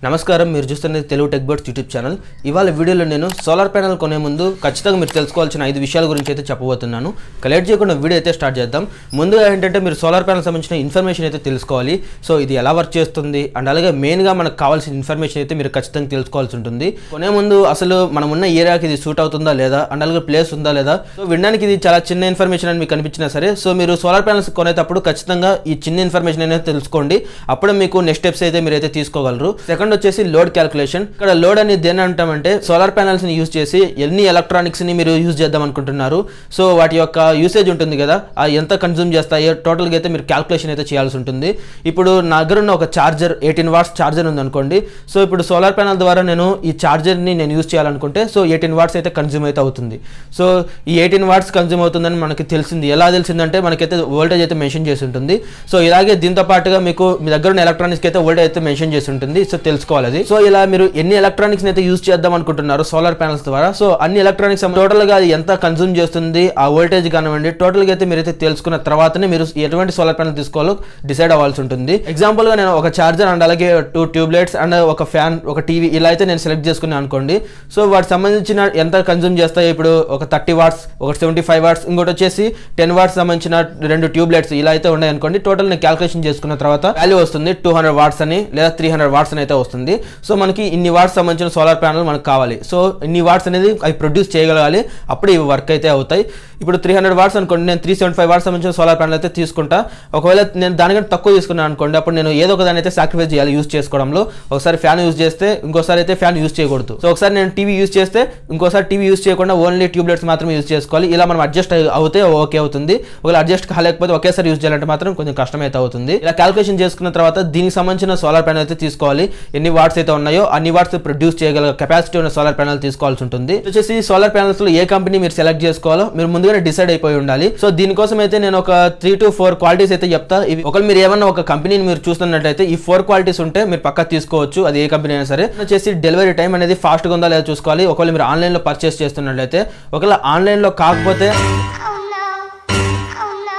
నమస్కారం మీరు చూస్తున్నది Telugu tech birds YouTube channel ఇవాళ వీడియోలో నేను సోలార్ ప్యానెల్ కొనే ముందు ఖచ్చితంగా మీరు తెలుసుకోవాల్సిన ఐదు విషయాల గురించి అయితే చెప్పబోతున్నాను కలెక్ట్ చేయకుండా వీడియో అయితే స్టార్ట్ చేద్దాం ముందుగా ఏంటంటే మీరు సోలార్ ప్యానెల్ సంబంధించిన ఇన్ఫర్మేషన్ అయితే తెలుసుకోవాలి సో ఇది ఎలా వర్క్ చేస్తుంది అండ్ అలాగే మెయిన్గా మనకు కావాల్సిన ఇన్ఫర్మేషన్ అయితే మీరు ఖచ్చితంగా తెలుసుకోవాల్సి ఉంటుంది కొనే ముందు అసలు మనం ఉన్న ఏరియాకి ఇది సూట్ అవుతుందా లేదా అండ్ అలాగే ప్లేస్ ఉందా లేదా సో వినడానికి ఇది చాలా చిన్న ఇన్ఫర్మేషన్ అని మీకు కనిపించినా సరే సో మీరు సోలార్ ప్యానల్స్ కొనేటప్పుడు ఖచ్చితంగా ఈ చిన్న ఇన్ఫర్మేషన్ అనేది తెలుసుకోండి అప్పుడు మీకు నెక్స్ట్ స్టెప్స్ అయితే మీరు అయితే తీసుకోగలరు సెకండ్ వచ్చేసి లోడ్ క్యాల్కులేషన్ ఇక్కడ లోడ్ అనేది దేని అంటామంటే సోలార్ ప్యానల్స్ ని యూజ్ చేసి ఎన్ని ఎలక్ట్రానిక్స్ ని మీరు యూజ్ చేద్దాం అనుకుంటున్నారు సో వాటి యొక్క యూసేజ్ ఉంటుంది కదా ఆ ఎంత కన్జ్యూమ్ చేస్తాయో టోటల్ గా అయితే మీరు క్యాల్కులేషన్ అయితే చేయాల్సి ఉంటుంది ఇప్పుడు నా దగ్గర ఉన్న ఒక చార్జర్ ఎయిటీన్ వాట్స్ చార్జర్ ఉంది అనుకోండి సో ఇప్పుడు సోలార్ ప్యానల్ ద్వారా నేను ఈ చార్జర్ ని నేను యూజ్ చేయాలనుకుంటే సో ఎయిటీన్ వాట్స్ అయితే కన్జ్యూమ్ అయితే అవుతుంది సో ఈ ఎయిటీన్ వాట్స్ కన్జ్యూమ్ అవుతుందని మనకి తెలిసింది ఎలా తెలిసిందంటే మనకైతే వోల్టేజ్ అయితే మెన్షన్ చేసి ఉంటుంది సో ఇలాగే దీంతో పాటుగా మీకు మీ దగ్గర ఉన్న ఎలక్ట్రానిక్స్ అయితే వోల్టేజ్ అయితే మెన్షన్ చేసి ఉంటుంది సో తెలుసుకోవాలి అది సో ఇలా మీరు ఎన్ని ఎలక్ట్రానిక్స్ అయితే యూజ్ చేద్దాం అనుకుంటున్నారు సోలార్ ప్యానల్స్ ద్వారా సో అన్ని ఎలక్ట్రానిక్స్ టోటల్ గా అది ఎంత కన్జ్యూమ్ చేస్తుంది ఆ వోల్టేజ్ కానివ్వండి టోటల్ గా అయితే మీరైతే తెలుసుకున్న తర్వాతనే మీరు ఎటువంటి సోలార్ ప్యానల్ తీసుకోవాలో డిసైడ్ అవ్వాల్సి ఉంటుంది ఎగ్జాంపుల్ గా నేను ఒక చార్జర్ అండ్ అలాగే టూ ట్యూబ్లైట్స్ అండ్ ఒక ఫ్యాన్ ఒక టీవీ ఇలా అయితే నేను సెలెక్ట్ చేసుకున్నాను అనుకోండి సో వాటికి సంబంధించిన ఎంత కన్జ్యూమ్ చేస్తాయి ఇప్పుడు ఒక థర్టీ వాట్స్ ఒక సెవెంటీ ఫైవ్ వాట్స్ ఇంకోటి వచ్చేసి టెన్ వాట్స్ సంబంధించిన రెండు ట్యూబ్లైట్స్ ఇలా అయితే ఉన్నాయి అనుకోండి టోటల్ నేను క్యాల్కులేషన్ చేసుకున్న తర్వాత వాల్యూ వస్తుంది టూ హండ్రెడ్ వాట్స్ అని లేదా త్రీ హండ్రెడ్ వాట్స్ అని అయితే వస్తుంది సో మనకి ఇన్ని వాట్స్ సంబంధించిన సోలార్ ప్యానల్ మనకు కావాలి సో ఇన్ని వాట్స్ అనేది అవి ప్రొడ్యూస్ చేయగలగాలి అప్పుడు ఇవి వర్క్ అయితే అవుతాయి ఇప్పుడు త్రీ హండ్రెడ్ వాట్స్ అనుకోండి నేను త్రీ సెవెంటీ ఫైవ్ వాట్స్ సంబంధించిన సోలార్ ప్యానల్ అయితే తీసుకుంటా ఒకవేళ నేను దానికంటే తక్కువ తీసుకున్నాను అనుకోండి అప్పుడు నేను ఏదో ఒక దాని అయితే సాక్రిఫైస్ చేయాలి యూస్ చేసుకోవడంలో ఒకసారి ఫ్యాన్ యూస్ చేస్తే ఇంకోసారి అయితే ఫ్యాన్ యూస్ చేయకూడదు సో ఒకసారి నేను టీవీ యూస్ చేస్తే ఇంకోసారి టీవీ యూస్ చేయకుండా ఓన్లీ ట్యూబ్లెట్స్ మాత్రమే యూస్ చేసుకోవాలి ఇలా మనం అడ్జస్ట్ అవుతే ఓకే అవుతుంది ఒకవేళ అడ్జస్ట్ కాలేకపోతే ఒకేసారి యూస్ చేయాలంటే మాత్రం కొంచెం కష్టమైతే అవుతుంది ఇలా క్యాల్కులేషన్ చేసుకున్న తర్వాత దీనికి సంబంధించిన సోలార్ ప్యానల్ అయితే తీసుకోవాలి ఎన్ని వాట్స్ అయితే ఉన్నాయో అన్ని వాట్స్ ప్రొడ్యూస్ చేయగల కెపాసిటీ ఉన్న సోలార్ ప్యానల్ తీసుకోవాల్సి ఉంటుంది ఇది వచ్చేసి సోలార్ ప్యానల్స్ లో ఏ కంపెనీ మీరు సెలెక్ట్ చేసుకోవాలో మీరు ముందుగానే డిసైడ్ అయిపోయి ఉండాలి సో దీనికోసం అయితే నేను ఒక త్రీ టు ఫోర్ క్వాలిటీస్ అయితే చెప్తా ఇవి ఒకవేళ మీరు ఏమన్నా ఒక కంపెనీని మీరు చూస్తున్నట్టయితే ఈ ఫోర్ క్వాలిటీస్ ఉంటే మీరు పక్కా తీసుకోవచ్చు అది ఏ కంపెనీ అయినా సరే వచ్చేసి డెలివరీ టైం అనేది ఫాస్ట్ గా ఉందా లేదా చూసుకోవాలి ఒకవేళ మీరు ఆన్లైన్ లో పర్చేస్ చేస్తున్నట్లయితే ఒకవేళ ఆన్లైన్ లో కాకపోతే Oh no. Oh no.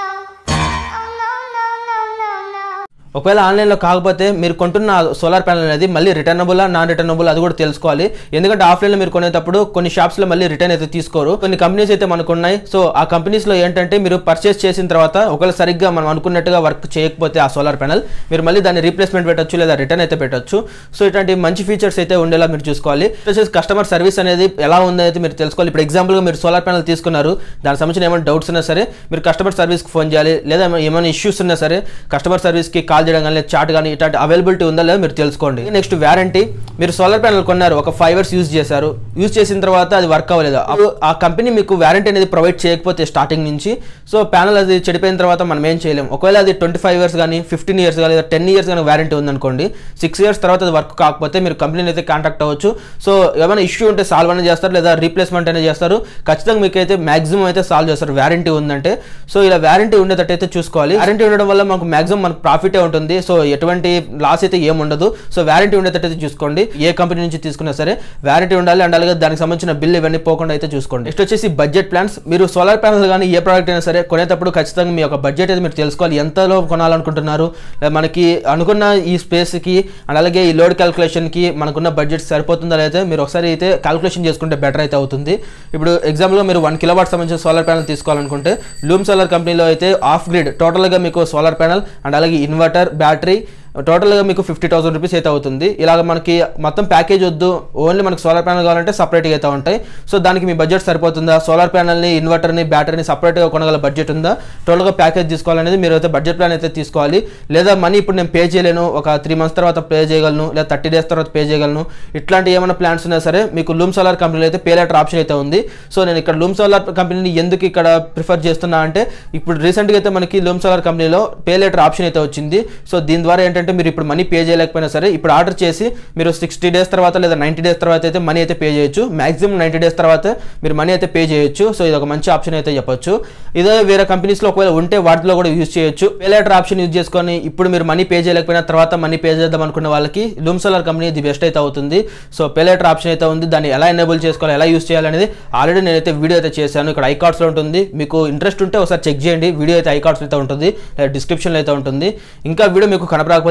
Oh no, no, no, no, no. ఒకవేళ ఆన్లైన్లో కాకపోతే మీరు కొంటున్న సోలార్ ప్యానల్ అనేది మళ్ళీ రిటర్నబుల్ నాన్ రిటర్నబుల్ అది కూడా తెలుసుకోవాలి ఎందుకంటే ఆఫ్లైన్లో మీరు కొనేటప్పుడు కొన్ని షాప్స్లో మళ్ళీ రిటర్న్ అయితే తీసుకోరు కొన్ని కంపెనీస్ అయితే మనకు ఉన్నాయి సో ఆ కంపెనీస్లో ఏంటంటే మీరు పర్చేస్ చేసిన తర్వాత ఒకవేళ సరిగ్గా మనం అనుకున్నట్టుగా వర్క్ చేయకపోతే ఆ సోలార్ ప్యానల్ మీరు మళ్ళీ దాన్ని రీప్లేస్మెంట్ పెట్టొచ్చు లేదా రిటర్న్ అయితే పెట్టొచ్చు సో ఇట్లాంటి మంచి ఫీచర్స్ అయితే ఉండేలా మీరు చూసుకోవాలి వచ్చేసి కస్టమర్ సర్వీస్ అనేది ఎలా ఉందో అయితే మీరు తెలుసుకోవాలి ఇప్పుడు ఎగ్జాంపుల్గా మీరు సోలార్ ప్యానల్ తీసుకున్నారు దానికి సంబంధించిన ఏమైనా డౌట్స్ ఉన్నా సరే మీరు కస్టమర్ సర్వీస్కి ఫోన్ చేయాలి లేదా ఏమైనా ఇష్యూస్ ఉన్నా సరే కస్టమర్ సర్వీస్కి కాల్ చేయడం కానీ చాట్ కానీ ఇట్లాంటి అవైలబిలిటీ ఉందా లేదా మీరు తెలుసుకోండి నెక్స్ట్ వ్యారంటీ మీరు సోలార్ ప్యానల్ కొన్నారు ఒక ఫైవ్ ఇయర్స్ యూజ్ చేశారు యూజ్ చేసిన తర్వాత అది వర్క్ అవ్వలేదు అప్పుడు ఆ కంపెనీ మీకు వ్యారంటీ అనేది ప్రొవైడ్ చేయకపోతే స్టార్టింగ్ నుంచి సో ప్యానల్ అది చెడిపోయిన తర్వాత మనం ఏం చేయలేం ఒకవేళ అది ట్వంటీ ఫైవ్ ఇయర్స్ కానీ ఫిఫ్టీన్ ఇయర్స్ కానీ లేదా టెన్ ఇయర్స్ కానీ వ్యారంటీ ఉందనుకోండి సిక్స్ ఇయర్స్ తర్వాత అది వర్క్ కాకపోతే మీరు కంపెనీని అయితే కాంటాక్ట్ అవ్వచ్చు సో ఏమైనా ఇష్యూ ఉంటే సాల్వ్ అనేది చేస్తారు లేదా రీప్లేస్మెంట్ అనేది చేస్తారు ఖచ్చితంగా మీకు అయితే మాక్సిమం అయితే సాల్వ్ చేస్తారు వ్యారంటీ ఉందంటే సో ఇలా వ్యారంటీ ఉండేటట్టు అయితే చూసుకోవాలి వ్యారంటీ ఉండడం వల్ల మనకు మాక్సిమం మనకు ప్రాఫిటే ఉంటుంది సో ఎటువంటి లాస్ అయితే ఏం ఉండదు సో వ్యారంటీ ఉండేటట్టు అయితే చూసుకోండి ఏ కంపెనీ నుంచి తీసుకున్నా సరే వ్యారంటీ ఉండాలి అండ్ అలాగే దానికి సంబంధించిన బిల్ ఇవన్నీ పోకుండా అయితే చూసుకోండి నెక్స్ట్ వచ్చేసి బడ్జెట్ ప్లాన్స్ మీరు సోలార్ ప్యానల్ కానీ ఏ ప్రోడక్ట్ అయినా సరే కొనేటప్పుడు ఖచ్చితంగా మీ యొక్క బడ్జెట్ అయితే మీరు తెలుసుకోవాలి ఎంతలో కొనాలనుకుంటున్నారు లేదా మనకి అనుకున్న ఈ స్పేస్కి అండ్ అలాగే ఈ లోడ్ క్యాల్కులేషన్కి మనకున్న బడ్జెట్ సరిపోతుందా లేదా మీరు ఒకసారి అయితే క్యాల్కులేషన్ చేసుకుంటే బెటర్ అయితే అవుతుంది ఇప్పుడు ఎగ్జాంపుల్గా మీరు వన్ కిలో వాట్ సంబంధించిన సోలార్ ప్యానల్ తీసుకోవాలనుకుంటే లూమ్ సోలార్ కంపెనీలో అయితే ఆఫ్ గ్రిడ్ టోటల్గా మీకు సోలార్ ప్యానల్ అండ్ అలాగే ఇన్వర్టర్ బ్యాటరీ టోటల్గా మీకు ఫిఫ్టీ థౌసండ్ రూపీస్ అయితే అవుతుంది ఇలాగ మనకి మొత్తం ప్యాకేజ్ వద్దు ఓన్లీ మనకి సోలార్ ప్యానల్ కావాలంటే సపరేట్గా అయితే ఉంటాయి సో దానికి మీ బడ్జెట్ సరిపోతుందా సోలార్ ప్యానల్ని ఇన్వర్టర్ని బ్యాటరీని సపరేట్గా కొనగల బడ్జెట్ ఉందా టోటల్గా ప్యాకేజ్ తీసుకోవాలనేది మీరు అయితే బడ్జెట్ ప్లాన్ అయితే తీసుకోవాలి లేదా మనీ ఇప్పుడు నేను పే చేయలేను ఒక త్రీ మంత్స్ తర్వాత పే చేయగలను లేదా థర్టీ డేస్ తర్వాత పే చేయగలను ఇట్లాంటి ఏమైనా ప్లాన్స్ ఉన్నా సరే మీకు లూమ్ సోలార్ కంపెనీలో అయితే పే లెటర్ ఆప్షన్ అయితే ఉంది సో నేను ఇక్కడ లూమ్ సోలార్ కంపెనీని ఎందుకు ఇక్కడ ప్రిఫర్ చేస్తున్నా అంటే ఇప్పుడు రీసెంట్గా అయితే మనకి లూమ్ సోలార్ కంపెనీలో పే లెటర్ ఆప్షన్ అయితే వచ్చింది సో దీని ద్వారా ఏంటంటే మీరు ఇప్పుడు మనీ పే చేయలేకపోయినా సరే ఇప్పుడు ఆర్డర్ చేసి మీరు సిక్స్టీ డేస్ తర్వాత లేదా నైంటీ డేస్ తర్వాత అయితే మనీ అయితే పే చేయొచ్చు మాక్సిమం నైంటీ డేస్ తర్వాత మీరు మనీ అయితే పే చేయొచ్చు సో ఇది ఒక మంచి ఆప్షన్ అయితే చెప్పొచ్చు ఇదే వేరే కంపెనీస్లో ఒకవేళ ఉంటే వాటిలో కూడా యూజ్ చేయొచ్చు పే లెటర్ ఆప్షన్ యూజ్ చేసుకొని ఇప్పుడు మీరు మనీ పే చేయలేకపోయినా తర్వాత మనీ పే చేద్దాం అనుకున్న వాళ్ళకి Loom solar company the best అయితే అవుతుంది సో పే లెటర్ ఆప్షన్ అయితే ఉంది దాన్ని ఎలా ఎనేబుల్ చేసుకోవాలి ఎలా యూజ్ చేయాలనేది ఆల్రెడీ నేనైతే వీడియో అయితే చేశాను ఇక్కడ ఐకార్డ్స్లో ఉంటుంది మీకు ఇంట్రెస్ట్ ఉంటే ఒకసారి చెక్ చేయండి వీడియో అయితే ఐకార్డ్స్ అయితే ఉంటుంది లేదా డిస్క్రిప్షన్లో అయితే ఉంటుంది ఇంకా వీడియో మీకు కనపడకపోతే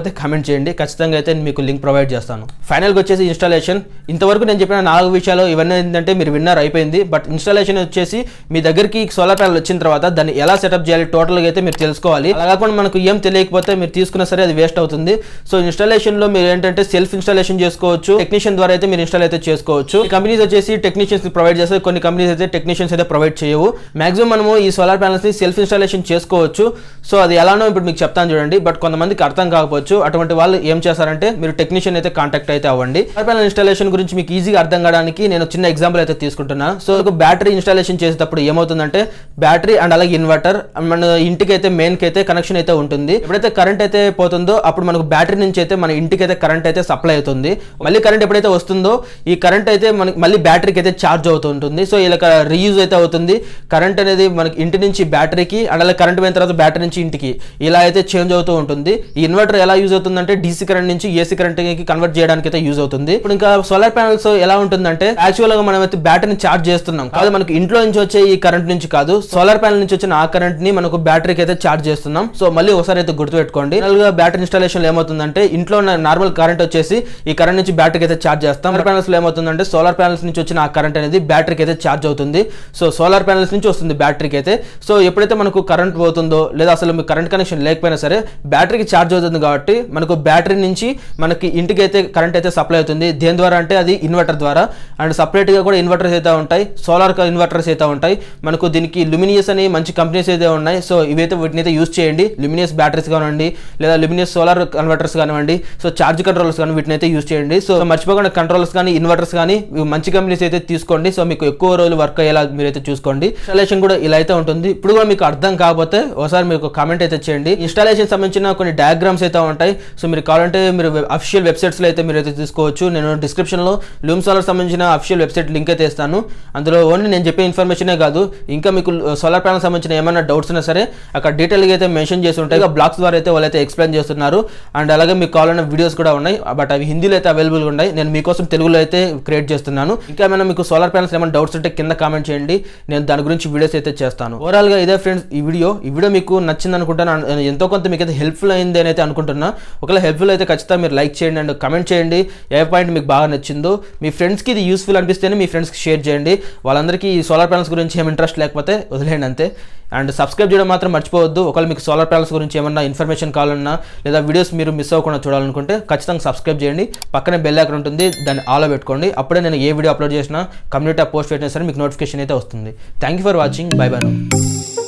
కాకపోతే కామెంట్ చేయండి ఖచ్చితంగా అయితే నేను మీకు లింక్ ప్రొవైడ్ చేస్తాను ఫైనల్గా వచ్చేసి ఇన్స్టాలేషన్ ఇంతవరకు నేను చెప్పిన నాలుగు విషయాలు ఇవన్నీ ఏంటంటే మీరు విన్నర్ అయిపోయింది బట్ ఇన్స్టాలేషన్ వచ్చేసి మీ దగ్గరికి సోలార్ ప్యానల్ వచ్చిన తర్వాత దాన్ని ఎలా సెటప్ చేయాలి టోటల్గా అయితే మీరు తెలుసుకోవాలి అలా కాకుండా మనకు ఏం తెలియకపోతే మీరు తీసుకున్నా సరే అది వేస్ట్ అవుతుంది సో ఇన్స్టాలేషన్లో మీరు ఏంటంటే సెల్ఫ్ ఇన్స్టాలేషన్ చేసుకోవచ్చు టెక్నీషియన్ ద్వారా అయితే మీరు ఇన్స్టాల్ అయితే చేసుకోవచ్చు కంపెనీస్ వచ్చేసి టెక్నీషియన్స్ ప్రొవైడ్ చేస్తాయి కొన్ని కంపెనీస్ అయితే టెక్నీషియన్స్ అయితే ప్రొవైడ్ చేయవు మాక్సిమం మనము ఈ సోలార్ ప్యానల్స్ ని సెల్ఫ్ ఇన్స్టాలేషన్ చేసుకోవచ్చు సో అది ఎలానో ఇప్పుడు మీకు చెప్తాను చూడండి బట్ కొంతమందికి అర్థం కాకపోవచ్చు అటువంటి వాళ్ళు ఏం చేస్తారంటే మీరు టెక్నీషియన్ అయితే కాంటాక్ట్ అయితే అవ్వండి సోలార్ ప్యానల్ ఇన్స్టాలేషన్ గురించి మీకు ఈజీగా అర్థం కావడానికి నేను చిన్న ఎగ్జాంపుల్ అయితే తీసుకుంటున్నాను సో బ్యాటరీ ఇన్స్టాలేషన్ చేసేటప్పుడు ఏమవుతుందంటే బ్యాటరీ అండ్ అలాగే ఇన్వర్టర్ మన ఇంటికి అయితే మెయిన్ కి అయితే కనెక్షన్ అయితే ఉంటుంది ఎప్పుడైతే కరెంట్ అయితే పోతుందో అప్పుడు మనకు బ్యాటరీ నుంచి అయితే మన ఇంటికి అయితే కరెంట్ అయితే సప్లై అవుతుంది మళ్ళీ కరెంట్ ఎప్పుడైతే వస్తుందో ఈ కరెంట్ అయితే మనకి మళ్ళీ బ్యాటరీకి అయితే ఛార్జ్ అవుతూ ఉంటుంది సో ఇలా రీయూజ్ అయితే అవుతుంది కరెంట్ అనేది మనకి ఇంటి నుంచి బ్యాటరీకి అండ్ అలాగే కరెంట్ పోయిన తర్వాత బ్యాటరీ నుంచి ఇంటికి ఇలా అయితే చేంజ్ అవుతూ ఉంటుంది ఈ ఇన్వర్టర్ ఎలా యూజ్ అవుతుందంటే డీసీ కరెంట్ నుంచి ఏసీ కరెంట్ కి కన్వర్ట్ చేయడానికి అయితే యూజ్ అవుతుంది ఇప్పుడు ఇంకా సోలార్ ప్యానల్స్ ఎలా ఉంటుందంటే యాక్చువల్ గా మనం అయితే బ్యాటరీని ఛార్జ్ చేస్తున్నాం కాదు మనకి ఇంట్లో నుంచి వచ్చే ఈ కరెంట్ నుంచి కాదు సోలార్ ప్యానల్ నుంచి వచ్చిన ఆ కరెంట్ ని మనకు బ్యాటరీకి అయితే ఛార్జ్ చేస్తున్నాం సో మళ్ళీ ఒకసారి అయితే గుర్తుపెట్టుకోండి గా బ్యాటరీ ఇన్స్టాలేషన్ ఏమవుతుందంటే ఇంట్లో నార్మల్ కరెంట్ వచ్చేసి ఈ కరెంట్ నుంచి బ్యాటరీకి అయితే ఛార్జ్ చేస్తాం సోలార్ ప్యానల్స్ లో ఏమవుతుందంటే సోలార్ ప్యానల్స్ నుంచి వచ్చిన ఆ కరెంట్ అనేది బ్యాటరీకి అయితే ఛార్జ్ అవుతుంది సో సోలార్ ప్యానల్స్ నుంచి వస్తుంది బ్యాటరీకి అయితే సో ఎప్పుడైతే మనకు కరెంట్ పోతుందో లేదా అసలు మీకు కరెంట్ కనెక్షన్ లేకపోయినా సరే బ్యాటరీకి ఛార్జ్ అవుతుంది కాబట్టి మనకు బ్యాటరీ నుంచి మనకి ఇంటికి అయితే కరెంట్ అయితే సప్లై అవుతుంది దేని ద్వారా అంటే అది ఇన్వర్టర్ ద్వారా అండ్ సపరేట్గా కూడా ఇన్వర్టర్స్ అయితే ఉంటాయి సోలార్ ఇన్వర్టర్స్ అయితే ఉంటాయి మనకు దీనికి లుమినియస్ అని మంచి కంపెనీస్ అయితే ఉన్నాయి సో ఇవైతే వీటిని అయితే యూస్ చేయండి లుమినియస్ బ్యాటరీస్ కానివ్వండి లేదా లుమినియస్ సోలార్ కన్వర్టర్స్ కానివ్వండి సో ఛార్జ్ కంట్రోలర్స్ కానీ వీటిని అయితే యూస్ చేయండి సో మర్చిపోకుండా కంట్రోలర్స్ కానీ ఇన్వర్టర్స్ కానీ ఇవి మంచి కంపెనీస్ అయితే తీసుకోండి సో మీకు ఎక్కువ రోజులు వర్క్ అయ్యేలా మీరైతే చూసుకోండి ఇన్స్టాలేషన్ కూడా ఇలా అయితే ఉంటుంది ఇప్పుడు కూడా మీకు అర్థం కాకపోతే ఒకసారి మీకు కామెంట్ అయితే చేయండి ఇన్స్టాలేషన్ సంబంధించిన కొన్ని డయాగ్రామ్స్ అయితే ఉంటాయి సో మీరు కావాలంటే మీరు అఫిషియల్ వెబ్సైట్స్లో అయితే మీరు అయితే తీసుకోవచ్చు నేను డిస్క్రిప్షన్లో లూమ్ సోలార్ సంబంధించిన అఫిషియల్ వెబ్సైట్ లింక్ అయితే ఇస్తాను అందులో ఓన్లీ నేను చెప్పే ఇన్ఫర్మేషనే కాదు ఇంకా మీకు సోలార్ ప్యానల్ సంబంధించిన ఏమైనా డౌట్స్ ఉన్నా సరే అక్కడ డీటెయిల్గా అయితే మెన్షన్ చేసి ఉంటాయి బ్లాగ్స్ ద్వారా అయితే వాళ్ళైతే ఎక్స్ప్లెయిన్ చేస్తున్నారు అండ్ అలాగే మీకు కావాలన్న వీడియోస్ కూడా ఉన్నాయి బట్ అవి హిందీలో అయితే అవైలబుల్గా ఉన్నాయి నేను మీకోసం తెలుగులో అయితే క్రియేట్ చేస్తున్నాను ఇంకా ఏమైనా మీకు సోలార్ ప్యానల్స్ ఏమైనా డౌట్స్ ఉంటే కింద కామెంట్ చేయండి నేను దాని గురించి వీడియోస్ అయితే చేస్తాను ఓవరాల్గా ఇదే ఫ్రెండ్స్ ఈ వీడియో ఈ వీడియో మీకు నచ్చింది అనుకుంటాను అన్- ఎంతో కొంత మీకు అయితే హెల్ప్ఫుల్ అయింది అని అయితే అనుకుంటున్నా ఒకవేళ హెల్ప్ఫుల్ అయితే ఖచ్చితంగా మీరు లైక్ చేయండి అండ్ కమెంట్ చేయండి ఏ పాయింట్ మీకు బాగా నచ్చిందో మీ ఫ్రెండ్స్కి ఇది యూస్ఫుల్ అనిపిస్తేనే మీ ఫ్రెండ్స్కి షేర్ చేయండి వాళ్ళందరికీ ఈ సోలార్ ప్యానల్స్ గురించి ఏం ఇంట్రెస్ట్ లేకపోతే వదిలేయండి అంతే అండ్ సబ్స్క్రైబ్ చేయడం మాత్రం మర్చిపోవద్దు ఒకవేళ మీకు సోలార్ ప్యానల్స్ గురించి ఏమన్నా ఇన్ఫర్మేషన్ కావాలన్నా లేదా వీడియోస్ మీరు మిస్ అవ్వకుండా చూడాలనుకుంటే ఖచ్చితంగా సబ్స్క్రైబ్ చేయండి పక్కనే బెల్ ఐకాన్ ఉంటుంది దాన్ని ఆలో పెట్టుకోండి అప్పుడే నేను ఏ వీడియో అప్లోడ్ చేసినా కమ్యూనిటీ పోస్ట్ పెట్టినా సరే మీకు నోటిఫికేషన్ అయితే వస్తుంది thank you for watching bye bye no